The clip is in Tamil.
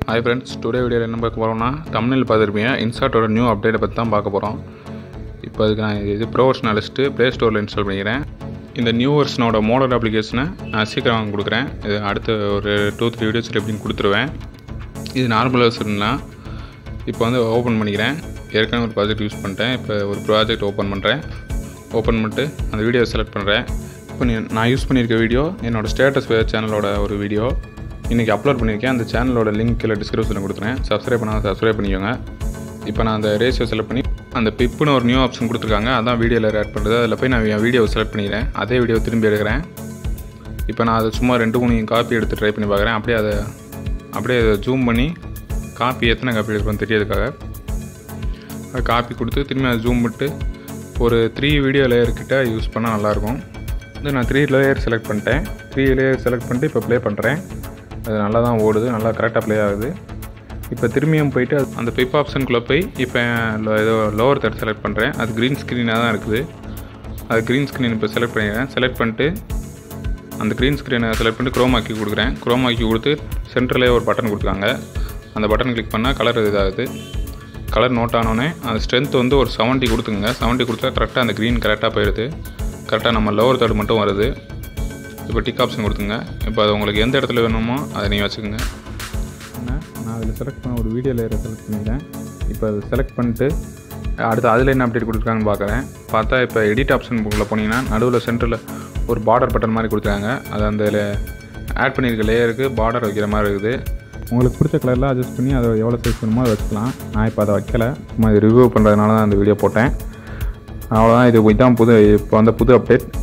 ஹாய் ஃப்ரெண்ட்ஸ் டுடே வீடியோவில் என்ன பார்க்க போகிறோம்னா தமிழில் பார்த்துருப்பீங்க இன்சாட்டோட நியூ அப்டேட்டை பற்றி தான் பார்க்க போகிறோம் இப்போ அதுக்கு நான் இது ப்ரோ வெர்ஷன் லிஸ்ட்டு ப்ளே ஸ்டோரில் இன்ஸ்டால் பண்ணிக்கிறேன் இந்த நியூ வெர்ஷனோட மோடல் அப்ளிகேஷனை நான் சீக்கிரம் வாங்க கொடுக்குறேன் இது அடுத்த ஒரு டூ த்ரீ வீடியோஸ் எப்படின்னு கொடுத்துருவேன் இது நார்மல் வெர்ஷன்னா இப்போ வந்து ஓப்பன் பண்ணிக்கிறேன் ஏற்கனவே ஒரு ப்ராஜெக்ட் யூஸ் பண்ணிட்டேன் இப்போ ஒரு ப்ராஜெக்ட் ஓப்பன் பண்ணுறேன் ஓப்பன் பண்ணிட்டு அந்த வீடியோவை செலக்ட் பண்ணுறேன் இப்போ நீ நான் யூஸ் பண்ணியிருக்க வீடியோ என்னோடய ஸ்டேட்டஸ் சேனலோட ஒரு வீடியோ இன்றைக்கி அப்லோட் பண்ணியிருக்கேன் அந்த சேனலோட லிங்க் கீழே டிஸ்கிரிப்ஷனில் கொடுத்துறேன் சப்ஸ்கிரைப் பண்ணால் சப்ஸ்கிரைப் பண்ணிக்கோங்க இப்போ நான் அந்த ரேஷியோ செலக்ட் பண்ணி அந்த பிப்புன்னு ஒரு நியூ ஆப்ஷன் கொடுத்துருக்காங்க அதான் வீடியோவில் ஆட் பண்ணுறது அதில் போய் நான் என் வீடியோவை செலக்ட் பண்ணிக்கிறேன் அதே வீடியோ திரும்பி எடுக்கிறேன் இப்போ நான் அதை சும்மா ரெண்டு மூணு காப்பி எடுத்து ட்ரை பண்ணி பார்க்குறேன் அப்படியே அதை அப்படியே அதை ஜூம் பண்ணி காப்பி எத்தனை காப்பி எடுக்கிறோம் தெரியறதுக்காக அது காப்பி கொடுத்து திரும்பி அதை ஜூம் விட்டு ஒரு த்ரீ வீடியோ லேயர் கிட்ட யூஸ் பண்ணால் நல்லாயிருக்கும் வந்து நான் த்ரீ லேயர் செலக்ட் பண்ணிட்டேன் த்ரீ லேயர் செலக்ட் பண்ணிட்டு இப்போ ப்ளே பண்ணுறேன் அது நல்லா தான் ஓடுது நல்லா கரெக்டாக ப்ளே ஆகுது இப்போ திரும்பியும் போயிட்டு அது- அந்த பிப் ஆப்ஷனுக்குள்ளே போய் இப்போ லோ- ஏதோ லோவர் தேர்ட் செலக்ட் பண்ணுறேன் அது க்ரீன் ஸ்க்ரீனாக தான் இருக்குது அது க்ரீன் ஸ்க்ரீன் இப்போ செலக்ட் பண்ணிக்கிறேன் செலக்ட் பண்ணிட்டு அந்த க்ரீன் ஸ்க்ரீனை செலக்ட் பண்ணிட்டு க்ரோம் ஆக்கி கொடுக்குறேன் க்ரோம் ஆக்கி கொடுத்து சென்டர்லேயே ஒரு பட்டன் கொடுத்துருக்காங்க அந்த பட்டன் கிளிக் பண்ணால் கலர் இதாகுது கலர் நோட் ஆனோடனே அந்த ஸ்ட்ரென்த் வந்து ஒரு 70 கொடுத்துங்க 70 கொடுத்தா கரெக்டாக அந்த க்ரீன் கரெக்டாக போயிடுது கரெக்டாக நம்ம லோவர் தேர்ட் மட்டும் வருது இப்போ டிக் ஆப்ஷன் கொடுத்துங்க இப்போ அது உங்களுக்கு எந்த இடத்துல வேணுமோ அதை நீங்கள் வச்சுக்கோங்க நான் அதில் செலக்ட் பண்ண ஒரு வீடியோ லேயரை செலக்ட் பண்ணிக்கிறேன் இப்போ அதை செலக்ட் பண்ணிட்டு அடுத்து அதில் என்ன அப்டேட் கொடுத்துருக்காங்கன்னு பார்க்குறேன் பார்த்தா இப்போ எடிட் ஆப்ஷன் உள்ள போனீங்கன்னா நடுவில் சென்டரில் ஒரு பார்டர் பட்டன் மாதிரி கொடுத்துருக்காங்க அது அந்த ஆட் பண்ணியிருக்க லேயருக்கு பார்டர் வைக்கிற மாதிரி இருக்குது உங்களுக்கு பிடிச்ச கலரில் அட்ஜஸ்ட் பண்ணி அதை எவ்வளோ சைஸ் வேணுமோ அதை வச்சுக்கலாம் நான் இப்போ அதை வைக்கல சும்மா இது ரிவ்யூ பண்ணுறதுனால தான் அந்த வீடியோ போட்டேன் அவ்வளோதான் இது இதான் புது இப்போ வந்த புது அப்டேட்